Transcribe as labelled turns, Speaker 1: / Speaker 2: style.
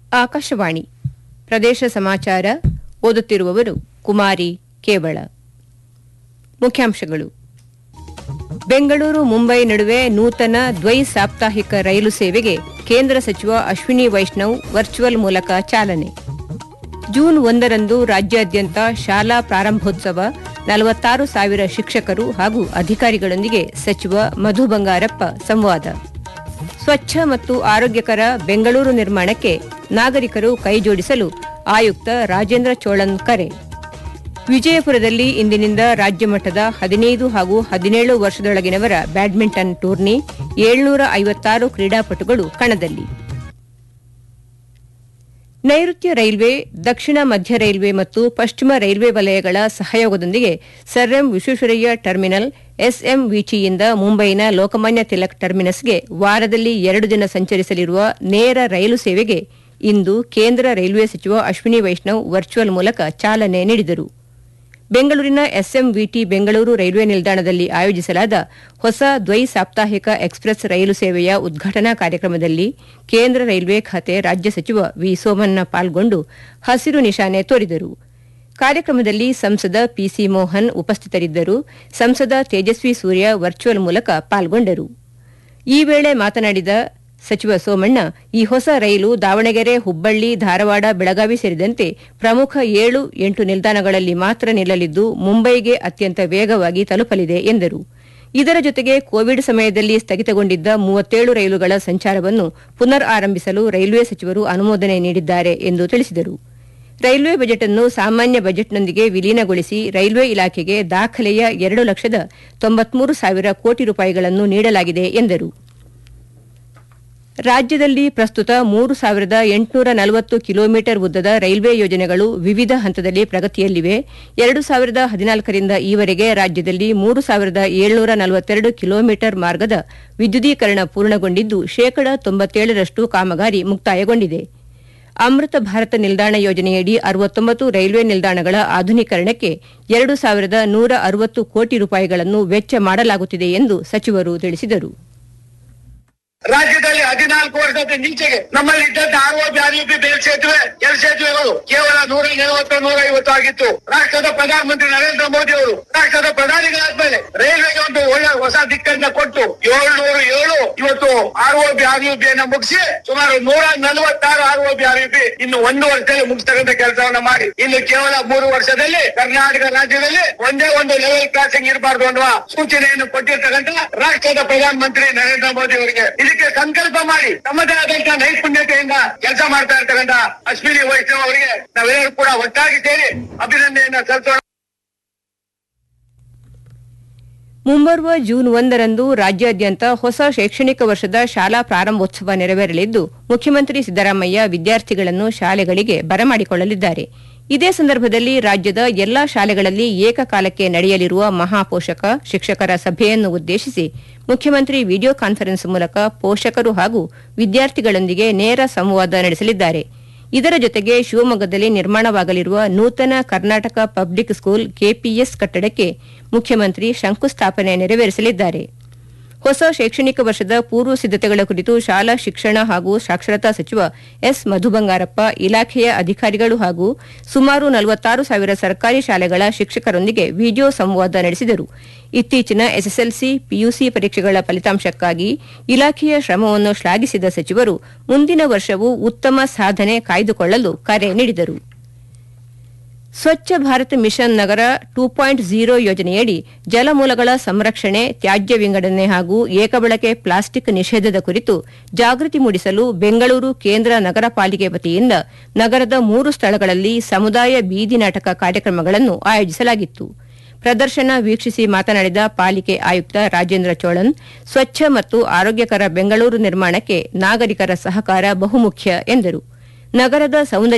Speaker 1: ಆಕಾಶವಾಣಿ ಪ್ರದೇಶ ಸಮಾಚಾರ ಓದುತ್ತಿರುವವರು ಕುಮಾರಿ ಕೇವಳ ಮುಖ್ಯಾಂಶಗಳು ಬೆಂಗಳೂರು ಮುಂಬೈ ನಡುವೆ ನೂತನ ದ್ವೈ ಸಾಪ್ತಾಹಿಕ ರೈಲು ಸೇವೆಗೆ ಕೇಂದ್ರ ಸಚಿವ ಅಶ್ವಿನಿ ವೈಷ್ಣವ್ ವರ್ಚುವಲ್ ಮೂಲಕ ಚಾಲನೆ ಜೂನ್ ಒಂದರಂದು ರಾಜ್ಯಾದ್ಯಂತ ಶಾಲಾ ಪ್ರಾರಂಭೋತ್ಸವ ನಲವತ್ತಾರು ಸಾವಿರ ಶಿಕ್ಷಕರು ಹಾಗೂ ಅಧಿಕಾರಿಗಳೊಂದಿಗೆ ಸಚಿವ ಮಧು ಬಂಗಾರಪ್ಪ ಸಂವಾದ ಸ್ವಚ್ಛ ಮತ್ತು ಆರೋಗ್ಯಕರ ಬೆಂಗಳೂರು ನಿರ್ಮಾಣಕ್ಕೆ ನಾಗರಿಕರು ಕೈಜೋಡಿಸಲು ಆಯುಕ್ತ ರಾಜೇಂದ್ರ ಚೋಳನ್ ಕರೆ ವಿಜಯಪುರದಲ್ಲಿ ಇಂದಿನಿಂದ ರಾಜ್ಯಮಟ್ಟದ ಹದಿನೈದು ಹಾಗೂ ಹದಿನೇಳು ವರ್ಷದೊಳಗಿನವರ ಬ್ಯಾಡ್ಮಿಂಟನ್ ಟೂರ್ನಿ ಏಳ್ನೂರ ಐವತ್ತಾರು ಕ್ರೀಡಾಪಟುಗಳು ಕಣದಲ್ಲಿ ನೈಋತ್ಯ ರೈಲ್ವೆ ದಕ್ಷಿಣ ಮಧ್ಯ ರೈಲ್ವೆ ಮತ್ತು ಪಶ್ಚಿಮ ರೈಲ್ವೆ ವಲಯಗಳ ಸಹಯೋಗದೊಂದಿಗೆ ಸರ್ ಎಂ ವಿಶ್ವೇಶ್ವರಯ್ಯ ಟರ್ಮಿನಲ್ ಎಸ್ಎಂವಿಟಿಯಿಂದ ಮುಂಬೈನ ಲೋಕಮಾನ್ಯ ತಿಲಕ್ ಟರ್ಮಿನಸ್ಗೆ ವಾರದಲ್ಲಿ ಎರಡು ದಿನ ಸಂಚರಿಸಲಿರುವ ನೇರ ರೈಲು ಸೇವೆಗೆ ಇಂದು ಕೇಂದ್ರ ರೈಲ್ವೆ ಸಚಿವ ಅಶ್ವಿನಿ ವೈಷ್ಣವ್ ವರ್ಚುವಲ್ ಮೂಲಕ ಚಾಲನೆ ನೀಡಿದರು ಬೆಂಗಳೂರಿನ ಎಸ್ಎಂವಿಟಿ ಬೆಂಗಳೂರು ರೈಲ್ವೆ ನಿಲ್ದಾಣದಲ್ಲಿ ಆಯೋಜಿಸಲಾದ ಹೊಸ ದ್ವೈ ಸಾಪ್ತಾಹಿಕ ಎಕ್ಸ್ಪ್ರೆಸ್ ರೈಲು ಸೇವೆಯ ಉದ್ಘಾಟನಾ ಕಾರ್ಯಕ್ರಮದಲ್ಲಿ ಕೇಂದ್ರ ರೈಲ್ವೆ ಖಾತೆ ರಾಜ್ಯ ಸಚಿವ ವಿ ಸೋಮಣ್ಣ ಪಾಲ್ಗೊಂಡು ಹಸಿರು ನಿಶಾನೆ ತೋರಿದರು ಕಾರ್ಯಕ್ರಮದಲ್ಲಿ ಸಂಸದ ಪಿಸಿ ಮೋಹನ್ ಉಪಸ್ಥಿತರಿದ್ದರು ಸಂಸದ ತೇಜಸ್ವಿ ಸೂರ್ಯ ವರ್ಚುವಲ್ ಮೂಲಕ ಪಾಲ್ಗೊಂಡರು ಈ ವೇಳೆ ಮಾತನಾಡಿದ ಸಚಿವ ಸೋಮಣ್ಣ ಈ ಹೊಸ ರೈಲು ದಾವಣಗೆರೆ ಹುಬ್ಬಳ್ಳಿ ಧಾರವಾಡ ಬೆಳಗಾವಿ ಸೇರಿದಂತೆ ಪ್ರಮುಖ ಏಳು ಎಂಟು ನಿಲ್ದಾಣಗಳಲ್ಲಿ ಮಾತ್ರ ನಿಲ್ಲಲಿದ್ದು ಮುಂಬೈಗೆ ಅತ್ಯಂತ ವೇಗವಾಗಿ ತಲುಪಲಿದೆ ಎಂದರು ಇದರ ಜೊತೆಗೆ ಕೋವಿಡ್ ಸಮಯದಲ್ಲಿ ಸ್ಥಗಿತಗೊಂಡಿದ್ದ ಮೂವತ್ತೇಳು ರೈಲುಗಳ ಸಂಚಾರವನ್ನು ಪುನರ್ ಆರಂಭಿಸಲು ರೈಲ್ವೆ ಸಚಿವರು ಅನುಮೋದನೆ ನೀಡಿದ್ದಾರೆ ಎಂದು ತಿಳಿಸಿದರು ರೈಲ್ವೆ ಬಜೆಟ್ ಅನ್ನು ಸಾಮಾನ್ಯ ಬಜೆಟ್ನೊಂದಿಗೆ ವಿಲೀನಗೊಳಿಸಿ ರೈಲ್ವೆ ಇಲಾಖೆಗೆ ದಾಖಲೆಯ ಎರಡು ಲಕ್ಷದ ತೊಂಬತ್ಮೂರು ಸಾವಿರ ಕೋಟಿ ರೂಪಾಯಿಗಳನ್ನು ನೀಡಲಾಗಿದೆ ಎಂದರು ರಾಜ್ಯದಲ್ಲಿ ಪ್ರಸ್ತುತ ಮೂರು ಸಾವಿರದ ಎಂಟುನೂರ ನಲವತ್ತು ಕಿಲೋಮೀಟರ್ ಉದ್ದದ ರೈಲ್ವೆ ಯೋಜನೆಗಳು ವಿವಿಧ ಹಂತದಲ್ಲಿ ಪ್ರಗತಿಯಲ್ಲಿವೆ ಎರಡು ಸಾವಿರದ ಹದಿನಾಲ್ಕರಿಂದ ಈವರೆಗೆ ರಾಜ್ಯದಲ್ಲಿ ಮೂರು ಸಾವಿರದ ಏಳ್ನೂರ ನಲವತ್ತೆರಡು ಕಿಲೋಮೀಟರ್ ಮಾರ್ಗದ ವಿದ್ಯುದೀಕರಣ ಪೂರ್ಣಗೊಂಡಿದ್ದು ಶೇಕಡ ತೊಂಬತ್ತೇಳರಷ್ಟು ಕಾಮಗಾರಿ ಮುಕ್ತಾಯಗೊಂಡಿದೆ ಅಮೃತ ಭಾರತ ನಿಲ್ದಾಣ ಯೋಜನೆಯಡಿ ಅರವತ್ತೊಂಬತ್ತು ರೈಲ್ವೆ ನಿಲ್ದಾಣಗಳ ಆಧುನೀಕರಣಕ್ಕೆ ಎರಡು ಸಾವಿರದ ನೂರ ಅರವತ್ತು ಕೋಟಿ ರೂಪಾಯಿಗಳನ್ನು ವೆಚ್ಚ ಮಾಡಲಾಗುತ್ತಿದೆ ಎಂದು ಸಚಿವರು ತಿಳಿಸಿದರು
Speaker 2: ರಾಜ್ಯದಲ್ಲಿ ಹದಿನಾಲ್ಕು ವರ್ಷದ ನೀಚೆಗೆ ನಮ್ಮಲ್ಲಿ ಇದ್ದಂತ ಆರ್ ಒ ಬಿ ಬೇಲ್ ಸೇತುವೆ ಕೆಲ ಸೇತುವೆಗಳು ಕೇವಲ ನೂರ ನಲವತ್ತು ನೂರ ಐವತ್ತು ಆಗಿತ್ತು ರಾಷ್ಟ್ರದ ಪ್ರಧಾನಮಂತ್ರಿ ನರೇಂದ್ರ ಮೋದಿ ಅವರು ರಾಷ್ಟ್ರದ ಪ್ರಧಾನಿಗಳಾದ್ಮೇಲೆ ರೈಲ್ವೆಗೆ ಒಂದು ಒಳ್ಳೆ ಹೊಸ ದಿಕ್ಕನ್ನ ಕೊಟ್ಟು ಏಳ್ನೂರು ಏಳು ಇವತ್ತು R O B R U B ಅನ್ನ ಮುಗಿಸಿ ಸುಮಾರು ನೂರ ನಲವತ್ತಾರು R O B R U B ಇನ್ನು ಒಂದು ವರ್ಷದಲ್ಲಿ ಮುಗಿಸ್ತಕ್ಕಂಥ ಕೆಲಸವನ್ನ ಮಾಡಿ ಇನ್ನು ಕೇವಲ ಮೂರು ವರ್ಷದಲ್ಲಿ ಕರ್ನಾಟಕ ರಾಜ್ಯದಲ್ಲಿ ಒಂದೇ ಒಂದು ಲೆವೆಲ್ ಕ್ರಾಸಿಂಗ್ ಇರಬಾರ್ದು ಅನ್ನುವ ಸೂಚನೆಯನ್ನು ಕೊಟ್ಟಿರ್ತಕ್ಕಂಥ ರಾಷ್ಟ್ರದ ಪ್ರಧಾನಮಂತ್ರಿ ನರೇಂದ್ರ ಮೋದಿ ಅವರಿಗೆ ಇದಕ್ಕೆ ಸಂಕಲ್ಪ ಮಾಡಿ ತಮ್ಮದೇ ಆದಂತಹ ನೈಪುಣ್ಯತೆಯಿಂದ ಕೆಲಸ ಮಾಡ್ತಾ ಇರ್ತಕ್ಕಂಥ ಅಶ್ವಿನಿ ವೈಷ್ಣವ್ ಅವರಿಗೆ ನಾವೆಲ್ಲರೂ ಕೂಡ ಒಟ್ಟಾಗಿ ಸೇರಿ ಅಭಿನಂದನೆಯನ್ನ ಸಲ್ಲಿಸೋಣ
Speaker 1: ಮುಂಬರುವ ಜೂನ್ ಒಂದರಂದು ರಾಜ್ಯಾದ್ಯಂತ ಹೊಸ ಶೈಕ್ಷಣಿಕ ವರ್ಷದ ಶಾಲಾ ಪ್ರಾರಂಭೋತ್ಸವ ನೆರವೇರಲಿದ್ದು ಮುಖ್ಯಮಂತ್ರಿ ಸಿದ್ದರಾಮಯ್ಯ ವಿದ್ಯಾರ್ಥಿಗಳನ್ನು ಶಾಲೆಗಳಿಗೆ ಬರಮಾಡಿಕೊಳ್ಳಲಿದ್ದಾರೆ ಇದೇ ಸಂದರ್ಭದಲ್ಲಿ ರಾಜ್ಯದ ಎಲ್ಲಾ ಶಾಲೆಗಳಲ್ಲಿ ಏಕಕಾಲಕ್ಕೆ ನಡೆಯಲಿರುವ ಮಹಾಪೋಷಕ ಶಿಕ್ಷಕರ ಸಭೆಯನ್ನು ಉದ್ದೇಶಿಸಿ ಮುಖ್ಯಮಂತ್ರಿ ವಿಡಿಯೋ ಕಾನ್ಫರೆನ್ಸ್ ಮೂಲಕ ಪೋಷಕರು ಹಾಗೂ ವಿದ್ಯಾರ್ಥಿಗಳೊಂದಿಗೆ ನೇರ ಸಂವಾದ ನಡೆಸಲಿದ್ದಾರೆ ಇದರ ಜೊತೆಗೆ ಶಿವಮೊಗ್ಗದಲ್ಲಿ ನಿರ್ಮಾಣವಾಗಲಿರುವ ನೂತನ ಕರ್ನಾಟಕ ಪಬ್ಲಿಕ್ ಸ್ಕೂಲ್ ಕೆಪಿಎಸ್ ಕಟ್ಟಡಕ್ಕೆ ಮುಖ್ಯಮಂತ್ರಿ ಶಂಕುಸ್ಥಾಪನೆ ನೆರವೇರಿಸಲಿದ್ದಾರೆ ಹೊಸ ಶೈಕ್ಷಣಿಕ ವರ್ಷದ ಪೂರ್ವ ಸಿದ್ದತೆಗಳ ಕುರಿತು ಶಾಲಾ ಶಿಕ್ಷಣ ಹಾಗೂ ಸಾಕ್ಷರತಾ ಸಚಿವ ಎಸ್ ಮಧುಬಂಗಾರಪ್ಪ ಇಲಾಖೆಯ ಅಧಿಕಾರಿಗಳು ಹಾಗೂ ಸುಮಾರು ನಲವತ್ತಾರು ಸಾವಿರ ಸರ್ಕಾರಿ ಶಾಲೆಗಳ ಶಿಕ್ಷಕರೊಂದಿಗೆ ವಿಡಿಯೋ ಸಂವಾದ ನಡೆಸಿದರು ಇತ್ತೀಚಿನ ಎಸ್ಎಸ್ಎಲ್ಸಿ ಪಿಯುಸಿ ಪರೀಕ್ಷೆಗಳ ಫಲಿತಾಂಶಕ್ಕಾಗಿ ಇಲಾಖೆಯ ಶ್ರಮವನ್ನು ಶ್ಲಾಘಿಸಿದ ಸಚಿವರು ಮುಂದಿನ ವರ್ಷವೂ ಉತ್ತಮ ಸಾಧನೆ ಕಾಯ್ದುಕೊಳ್ಳಲು ಕರೆ ನೀಡಿದರು ಸ್ವಚ್ಛ ಭಾರತ್ ಮಿಷನ್ ನಗರ ಟೂ ಪಾಯಿಂಟ್ ಝೀರೋ ಯೋಜನೆಯಡಿ ಜಲಮೂಲಗಳ ಸಂರಕ್ಷಣೆ ತ್ಯಾಜ್ಯ ವಿಂಗಡಣೆ ಹಾಗೂ ಏಕಬಳಕೆ ಪ್ಲಾಸ್ಟಿಕ್ ನಿಷೇಧದ ಕುರಿತು ಜಾಗೃತಿ ಮೂಡಿಸಲು ಬೆಂಗಳೂರು ಕೇಂದ್ರ ನಗರ ಪಾಲಿಕೆ ವತಿಯಿಂದ ನಗರದ ಮೂರು ಸ್ಥಳಗಳಲ್ಲಿ ಸಮುದಾಯ ಬೀದಿ ನಾಟಕ ಕಾರ್ಯಕ್ರಮಗಳನ್ನು ಆಯೋಜಿಸಲಾಗಿತ್ತು ಪ್ರದರ್ಶನ ವೀಕ್ಷಿಸಿ ಮಾತನಾಡಿದ ಪಾಲಿಕೆ ಆಯುಕ್ತ ರಾಜೇಂದ್ರ ಚೋಳನ್ ಸ್ವಚ್ಛ ಮತ್ತು ಆರೋಗ್ಯಕರ ಬೆಂಗಳೂರು ನಿರ್ಮಾಣಕ್ಕೆ ನಾಗರಿಕರ ಸಹಕಾರ ಬಹುಮುಖ್ಯ ಎಂದರು ನಗರದ ಸೌಂದರ್ಯ